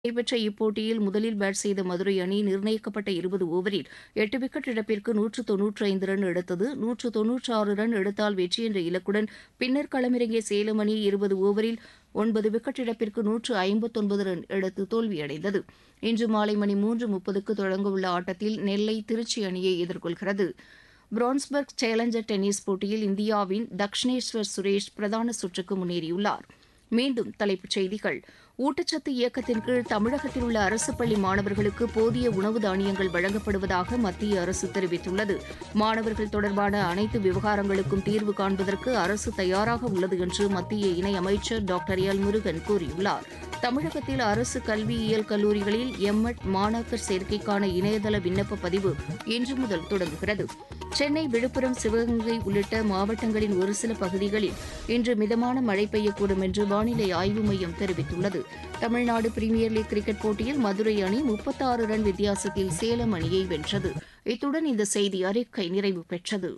நடைபெற்ற இப்போட்டியில் முதலில் பேட் செய்த மதுரை அணி நிர்ணயிக்கப்பட்ட இருபது ஓவரில் எட்டு விக்கெட் இழப்பிற்கு நூற்று தொன்னூற்று ஐந்து ரன் எடுத்தது நூற்று தொன்னூற்று ஆறு ரன் எடுத்தால் வெற்றி என்ற இலக்குடன் பின்னர் களமிறங்கிய சேலம் அணி இருபது ஓவரில் ஒன்பது விக்கெட் இழப்பிற்கு நூற்று ஐம்பத்தொன்பது ரன் எடுத்து தோல்வியடைந்தது இன்று மாலை மணி மூன்று முப்பதுக்கு தொடங்கவுள்ள ஆட்டத்தில் நெல்லை திருச்சி அணியை எதிர்கொள்கிறது பிரான்ஸ்பர்க் சேலஞ்சர் டென்னிஸ் போட்டியில் இந்தியாவின் தக்ஷனேஸ்வர் சுரேஷ் பிரதான சுற்றுக்கு முன்னேறியுள்ளார் மீண்டும் தலைப்புச் செய்திகள் ஊட்டச்சத்து இயக்கத்தின் கீழ் தமிழகத்தில் உள்ள அரசு பள்ளி மாணவர்களுக்கு போதிய உணவு தானியங்கள் வழங்கப்படுவதாக மத்திய அரசு தெரிவித்துள்ளது மாணவர்கள் தொடர்பான அனைத்து விவகாரங்களுக்கும் தீர்வு காண்பதற்கு அரசு தயாராக உள்ளது என்று மத்திய இணையமைச்சர் டாக்டர் எல் முருகன் கூறியுள்ளார் தமிழகத்தில் அரசு கல்வியியல் கல்லூரிகளில் எம்எட் மாணாக்கர் சேர்க்கைக்கான இணையதள விண்ணப்ப பதிவு இன்று முதல் தொடங்குகிறது சென்னை விழுப்புரம் சிவகங்கை உள்ளிட்ட மாவட்டங்களின் ஒரு சில பகுதிகளில் இன்று மிதமான மழை பெய்யக்கூடும் என்று வானிலை ஆய்வு மையம் தெரிவித்துள்ளது தமிழ்நாடு பிரீமியர் லீக் கிரிக்கெட் போட்டியில் மதுரை அணி முப்பத்தாறு ரன் வித்தியாசத்தில் சேலம் அணியை வென்றது இத்துடன் இந்த செய்தி அறிக்கை நிறைவு பெற்றது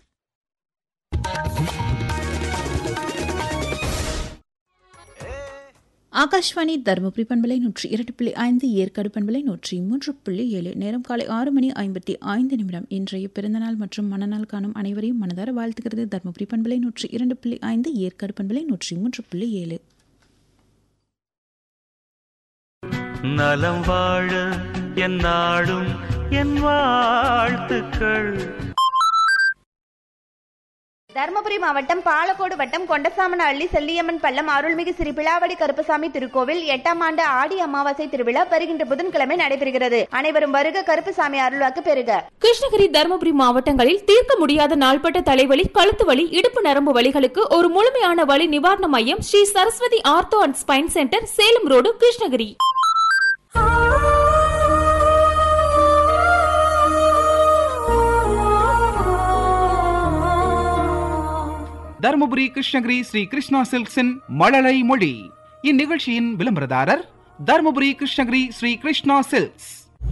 ஆகாஷ்வாணி தருமபுரி பண்பலை நூற்றி இரண்டு புள்ளி ஐந்து ஏற்காடு பண்பலை நூற்றி மூன்று புள்ளி ஏழு நேரம் காலை ஆறு மணி ஐம்பத்தி ஐந்து நிமிடம் இன்றைய பிறந்தநாள் மற்றும் மனநாள் காணும் அனைவரையும் மனதார வாழ்த்துகிறது தருமபுரி பண்பலை நூற்றி இரண்டு புள்ளி ஐந்து ஏற்காடு பண்பலை நூற்றி மூன்று புள்ளி ஏழு நலம் வாழ என் நாடும் என் வாழ்த்துக்கள் தருமபுரி மாவட்டம் பாலக்கோடு வட்டம் கொண்டசாமனஹள்ளி செல்லியம்மன் பள்ளம் அருள்மிகு ஸ்ரீ பிளாவடி கருப்பசாமி திருக்கோவில் எட்டாம் ஆண்டு ஆடி அமாவாசை திருவிழா வருகின்ற புதன்கிழமை நடைபெறுகிறது அனைவரும் வருக கருப்பசாமி அருள்வாக்கு பெறுக கிருஷ்ணகிரி தருமபுரி மாவட்டங்களில் தீர்க்க முடியாத நாள்பட்ட தலைவலி கழுத்து வலி இடுப்பு நரம்பு வலிகளுக்கு ஒரு முழுமையான வலி நிவாரண மையம் Sri Saraswathi ortho and spine centre Salem road Krishnagiri Dharmapuri Krishnagiri Sri Krishna சில்க்ஸின் மழலை மொழி இந்நிகழ்ச்சியின் விளம்பரதாரர் தருமபுரி கிருஷ்ணகிரி ஸ்ரீ கிருஷ்ணா சில்க்ஸ்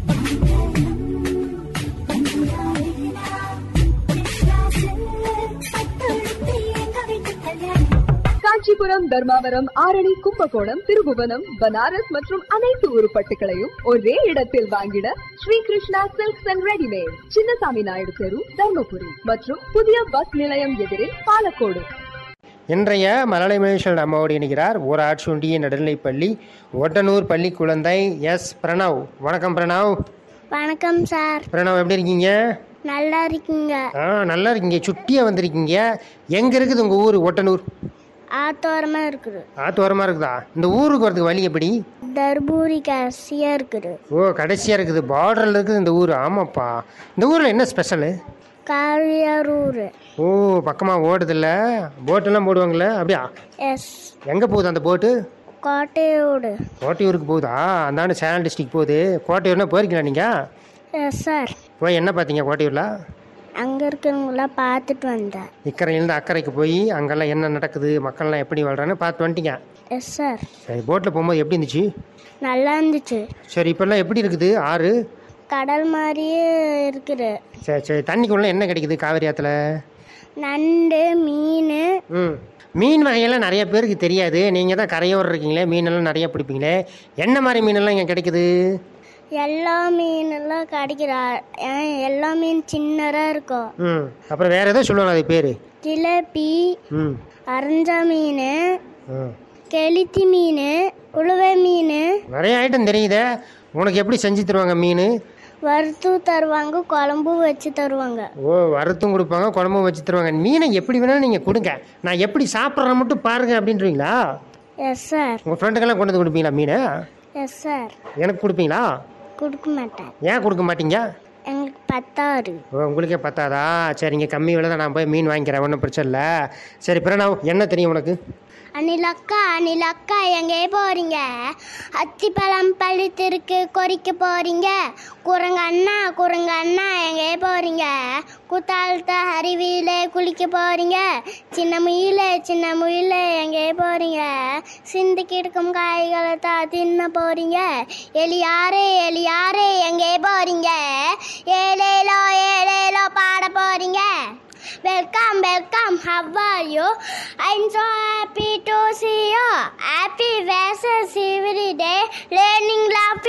காஞ்சிபுரம் தர்மாவரம் ஆரணி கும்பகோணம் திருபுவனம் பனாரஸ் மற்றும் அனைத்து உருப்பட்டுகளையும் ஒரே இடத்தில் வாங்கிட Sri Krishna silks and readymade Chinnasamy Naidu தெரு தர்மபுரி மற்றும் புதிய பஸ் நிலையம் எதிரில் பாலக்கோடு இன்றைய மலலை மகேஷல் நம்மோடு இணைகிறார் ஊராட்சி ஒன்றிய நடுநிலைப்பள்ளி ஒட்டனூர் பள்ளி குழந்தை எஸ் பிரணவ் வணக்கம் பிரணவ் வணக்கம் சார் பிரணவ் எப்படி இருக்கீங்க நல்லா இருக்கீங்க ஆ நல்லா இருக்கீங்க சுட்டியாக வந்திருக்கீங்க எங்கே இருக்குது உங்கள் ஊர் ஒட்டனூர் ஆத்தோரமா இருக்குது ஆத்தோரமாக இருக்குதா இந்த ஊருக்கு வரதுக்கு வழி எப்படி தர்பூரி கசியா இருக்குது ஓ கடைசியாக இருக்குது பார்டரில் இருக்குது இந்த ஊர் ஆமாப்பா இந்த ஊரில் என்ன ஸ்பெஷலு காரியாரூர் ஓ பக்கமாக ஓடுதில்ல போட்டெல்லாம் போடுவாங்களே அப்படியா எஸ் எங்கே போகுது அந்த போட்டு கோட்டையோடு கோட்டையூருக்கு போகுதா அந்தாண்டு சேலம் டிஸ்ட்ரிக் போகுது கோட்டையூர்னா போயிருக்கீங்களா நீங்கள் எஸ் சார் போய் என்ன பார்த்தீங்க கோட்டையூரில் அங்கே இருக்கிறவங்களாம் பார்த்துட்டு வந்தேன் இக்கரையிலேருந்து அக்கறைக்கு போய் அங்கெல்லாம் என்ன நடக்குது மக்கள்லாம் எப்படி வாழ்கிறான்னு பார்த்து வந்துட்டீங்க எஸ் சார் சரி போட்டில் போகும்போது எப்படி இருந்துச்சு நல்லா இருந்துச்சு சரி இப்போல்லாம் எப்படி இருக்குது ஆறு கடல் மாதிரியே இருக்குது சரி சரி தண்ணிக்குள்ளே என்ன கிடைக்குது காவிரி ஆற்றுல நண்டு மீன் ம் மீன் வகையெல்லாம் நிறைய பேருக்கு தெரியாது நீங்கள் தான் கரையோரம் இருக்கீங்களே மீனெல்லாம் நிறைய பிடிப்பீங்களே என்ன மாதிரி மீனெல்லாம் இங்கே கிடைக்குது எல்லா மீனெல்லாம் கிடைக்கிற எல்லா மீன் சின்னதாக இருக்கும் ம் அப்புறம் வேறு ஏதோ சொல்லுவாங்க அது பேர் ஜிலேபி ம் அரைஞ்ச மீன் ம் கெளுத்தி மீன் உளுவை மீன் நிறைய ஐட்டம் தெரியுதே உனக்கு எப்படி செஞ்சு தருவாங்க மீன் வறுத்து தருவாங்க குழம்பும் வச்சு தருவாங்க ஓ வறுத்தும் கொடுப்பாங்க குழம்பும் வச்சு தருவாங்க மீனை எப்படி வேணாலும் நீங்கள் கொடுங்க நான் எப்படி சாப்பிட்றேன் மட்டும் பாருங்க அப்படின்றீங்களா எஸ் சார் உங்கள் ஃப்ரெண்டுக்கெல்லாம் கொண்டு வந்து கொடுப்பீங்களா மீனை எஸ் சார் எனக்கு கொடுப்பீங்களா கொடுக்க மாட்டேன் ஏன் கொடுக்க மாட்டீங்க எங்களுக்கு பத்தாறு ஓ உங்களுக்கே பத்தாதா சரிங்க கம்மி விலை தான் நான் போய் மீன் வாங்கிக்கிறேன் ஒன்றும் பிரச்சனை இல்லை சரி பிரணவ் என்ன தெரியும் உனக்கு அனிலக்கா அனிலக்கா எங்கே போறீங்க அத்திப்பழம் பழுத்திருக்கு கொறிக்க போறீங்க குரங்க அண்ணா குரங்க அண்ணா எங்கே போறீங்க குத்தாலத்த அருவியில குளிக்க போறீங்க சின்ன முயில சின்ன முயில எங்கே போறீங்க சிந்து கிடக்கும் காய்களை தான் தின்ன போறீங்க எலியாரே எலியாரே எங்கே போறீங்க ஏழேலோ ஏழேலோ பாட போறீங்க Welcome, welcome. How are you? I'm so happy to see you. Happy Vassar every day. Learning, laughing.